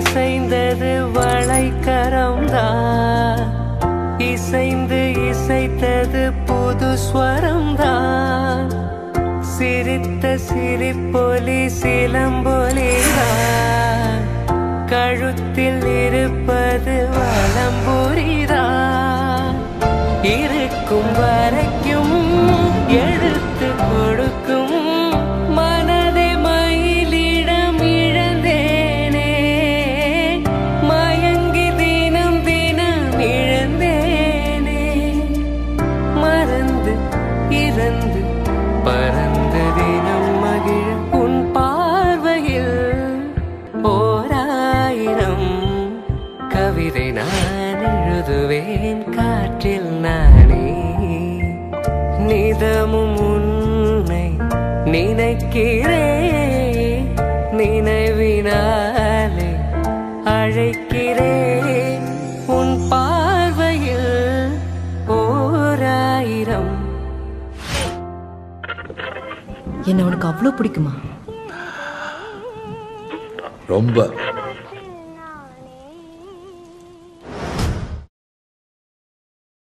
இசைந்தது வளைக்கரம்தான் இசைந்து இசைத்தது புது ஸ்வரம்தான் சிரித்த சிரிப்பொலி சிலம்பொலிதான் கழுத்தில் இருப்பது வலம்புரிதான் இருக்கும் வரைக்கும் எடுத்து கொடுக்கும் மனதை மயிலிடம் இழந்தேனே மயங்கி தினம் தினம் இழந்தேனே மறந்து இறந்து பறந்து தினம் மகிழ உன் பார்வையில் ஓராயிரம் கவிதை நான் எழுதுவேன் காற்றில் நானே நிதமும் உன்னை நினைக்கிறேன் நினைவினாலே அழைக்கிறேன் உன் பார்வையில் ஓராயிரம் என்ன உனக்கு அவ்வளோ பிடிக்குமா ரொம்ப